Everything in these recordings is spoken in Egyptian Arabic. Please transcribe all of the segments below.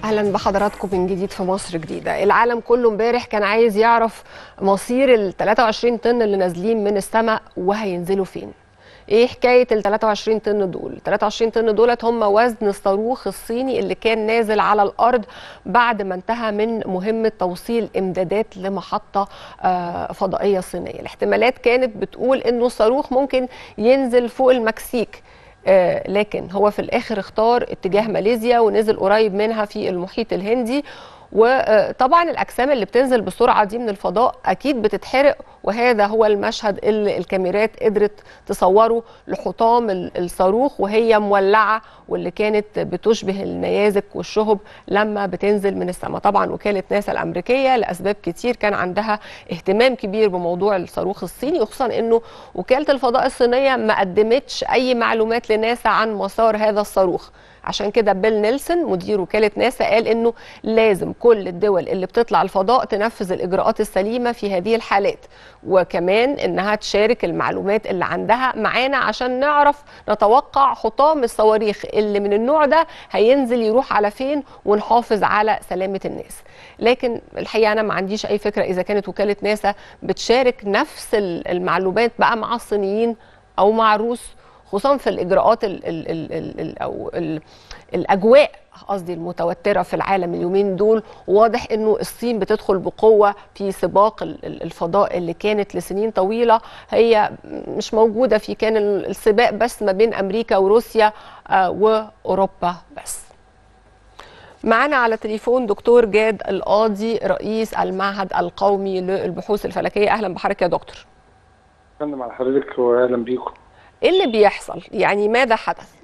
اهلا بحضراتكم من جديد في مصر جديده العالم كله امبارح كان عايز يعرف مصير ال 23 طن اللي نازلين من السماء وهينزلوا فين ايه حكايه ال 23 طن دول ال 23 طن دولت هم وزن الصاروخ الصيني اللي كان نازل على الارض بعد ما انتهى من مهمه توصيل امدادات لمحطه آه، فضائيه صينيه الاحتمالات كانت بتقول انه الصاروخ ممكن ينزل فوق المكسيك آه، لكن هو في الاخر اختار اتجاه ماليزيا ونزل قريب منها في المحيط الهندي وطبعا الاجسام اللي بتنزل بالسرعه دي من الفضاء اكيد بتتحرق وهذا هو المشهد اللي الكاميرات قدرت تصوره لحطام ال- الصاروخ وهي مولعه واللي كانت بتشبه النيازك والشهب لما بتنزل من السماء طبعا وكاله ناسا الامريكيه لاسباب كتير كان عندها اهتمام كبير بموضوع الصاروخ الصيني وخصوصا انه وكاله الفضاء الصينيه ما قدمتش اي معلومات لناسا عن مسار هذا الصاروخ عشان كده بيل نيلسون مدير وكاله ناسا قال انه لازم كل الدول اللي بتطلع الفضاء تنفذ الاجراءات السليمه في هذه الحالات وكمان انها تشارك المعلومات اللي عندها معانا عشان نعرف نتوقع حطام الصواريخ اللي من النوع ده هينزل يروح على فين ونحافظ على سلامه الناس لكن الحقيقه انا ما عنديش اي فكره اذا كانت وكاله ناسا بتشارك نفس ال- المعلومات بقى مع الصينيين او مع الروس خصوصا في الاجراءات ال ال ال ال ال او ال الاجواء قصدي المتوتره في العالم اليومين دول واضح انه الصين بتدخل بقوه في سباق ال- ال- الفضاء اللي كانت لسنين طويله هي مش موجوده في كان ال- السباق بس ما بين امريكا وروسيا آه، واوروبا بس معانا على تليفون دكتور جاد القاضي رئيس المعهد القومي للبحوث الفلكيه اهلا بحضرتك يا دكتور اتكلم على حضرتك واهلا بيكم ايه اللي بيحصل يعني ماذا حدث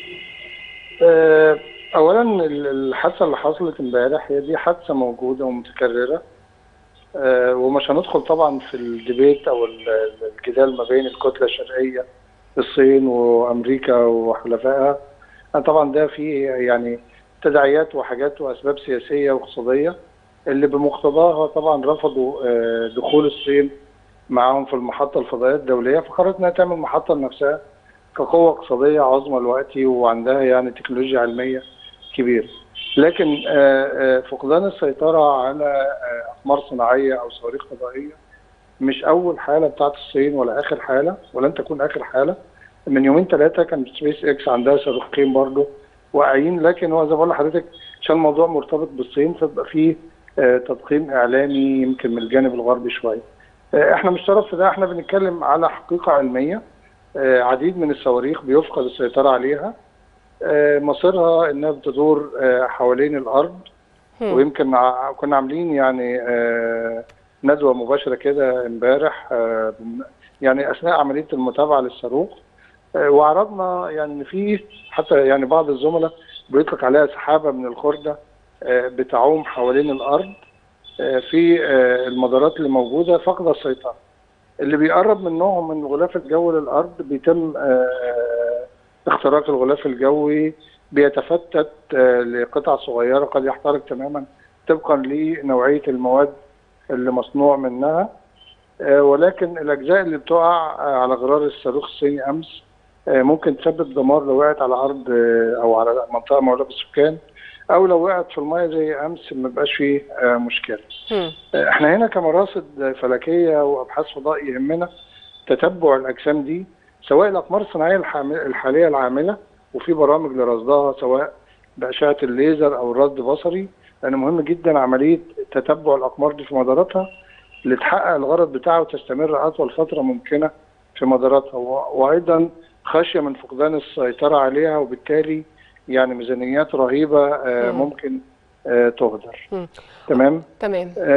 آه، اولا ال- الحادثه اللي حصلت امبارح هي دي حادثه موجوده ومتكرره آه، ومش هندخل طبعا في الديبيت او ال- ال- الجدال ما بين الكتله الشرقيه الصين وامريكا وحلفائها آه، طبعا ده فيه يعني تداعيات وحاجات واسباب سياسيه واقتصاديه اللي بمقتضاها طبعا رفضوا آه، دخول الصين معاهم في المحطه الفضائيه الدوليه فقررت انها تعمل محطه لنفسها كقوة اقتصادية عظمى دلوقتي وعندها يعني تكنولوجيا علمية كبيرة لكن آه، آه، فقدان السيطرة على آه، أقمار صناعية أو صواريخ فضائية مش أول حالة بتاعت الصين ولا آخر حالة ولن تكون آخر حالة من يومين ثلاثة كان سبيس إكس عندها صاروخين برضه واقعين لكن هو زي ما بقول لحضرتك عشان الموضوع مرتبط بالصين فبقى فيه آه، تضخيم إعلامي يمكن من الجانب الغربي شوية آه، احنا مش طرف في ده احنا بنتكلم على حقيقة علمية آه، عديد من الصواريخ بيفقد السيطرة عليها آه، مصيرها انها بتدور آه، حوالين الارض هم. ويمكن ع- كنا عاملين يعني آه، ندوة مباشرة كده امبارح آه، بن- يعني اثناء عملية المتابعة للصاروخ آه، وعرضنا يعني ان في حتى يعني بعض الزملاء بيطلق عليها سحابة من الخردة آه، بتعوم حوالين الارض آه، في آه، المدارات اللي موجودة فاقدة السيطرة اللي بيقرب منهم من الغلاف الجوي للارض بيتم آه، اختراق الغلاف الجوي بيتفتت آه، لقطع صغيره قد يحترق تماما طبقا لنوعيه المواد اللي مصنوع منها آه، ولكن الاجزاء اللي بتقع آه، على غرار الصاروخ الصيني امس آه، ممكن تسبب دمار لو وقعت على ارض آه، او على منطقه مولوه بالسكان او لو وقعت في الميه زي امس ما بقاش فيه آه، مشكله هم. احنا هنا كمراصد فلكيه وابحاث فضاء يهمنا تتبع الاجسام دي سواء الاقمار الصناعيه الحام- الحاليه العامله وفي برامج لرصدها سواء باشعه الليزر او الرصد البصري لان مهم جدا عمليه تتبع الاقمار دي في مداراتها لتحقق الغرض بتاعها وتستمر اطول فتره ممكنه في مداراتها و- وايضا خشيه من فقدان السيطره عليها وبالتالي يعني ميزانيات رهيبه آه، مم. ممكن آه، تهدر مم. تمام تمام آه،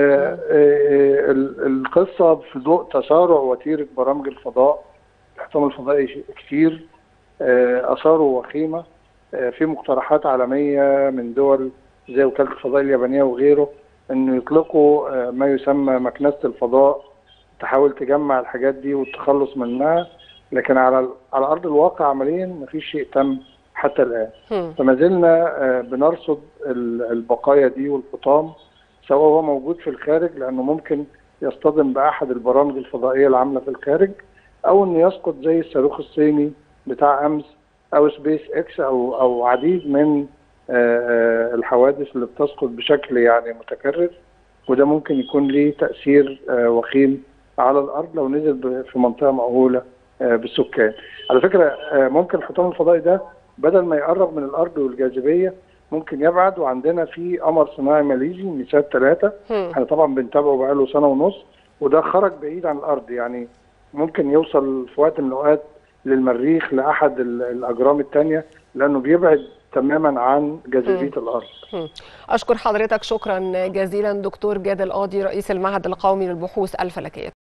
آه، ال- القصة في ضوء تسارع وتيرة برامج الفضاء الاحتمال الفضائي ش- كتير آه، آثاره وخيمة آه، في مقترحات عالمية من دول زي وكالة الفضاء اليابانية وغيره إنه يطلقوا آه، ما يسمى مكنسة الفضاء تحاول تجمع الحاجات دي والتخلص منها لكن على على أرض الواقع عمليا مفيش شيء تم حتى الآن هم. فما زلنا آه، بنرصد ال- البقايا دي والحطام سواء هو موجود في الخارج لانه ممكن يصطدم باحد البرامج الفضائيه العامله في الخارج او انه يسقط زي الصاروخ الصيني بتاع امس او سبيس اكس او او عديد من آه، الحوادث اللي بتسقط بشكل يعني متكرر وده ممكن يكون ليه تأثير آه، وخيم على الأرض لو نزل ب- في منطقة مأهولة آه، بالسكان على فكرة آه، ممكن الحيطان الفضائي ده بدل ما يقرب من الأرض والجاذبية ممكن يبعد وعندنا في قمر صناعي ماليزي ميسات ثلاثة هم. احنا طبعا بنتابعه بقاله سنة ونص وده خرج بعيد عن الأرض يعني ممكن يوصل في وقت من الأوقات للمريخ لأحد ال- الأجرام التانية لأنه بيبعد تماما عن جاذبية الأرض اشكر حضرتك شكرا جزيلا دكتور جاد القاضي رئيس المعهد القومي للبحوث الفلكيه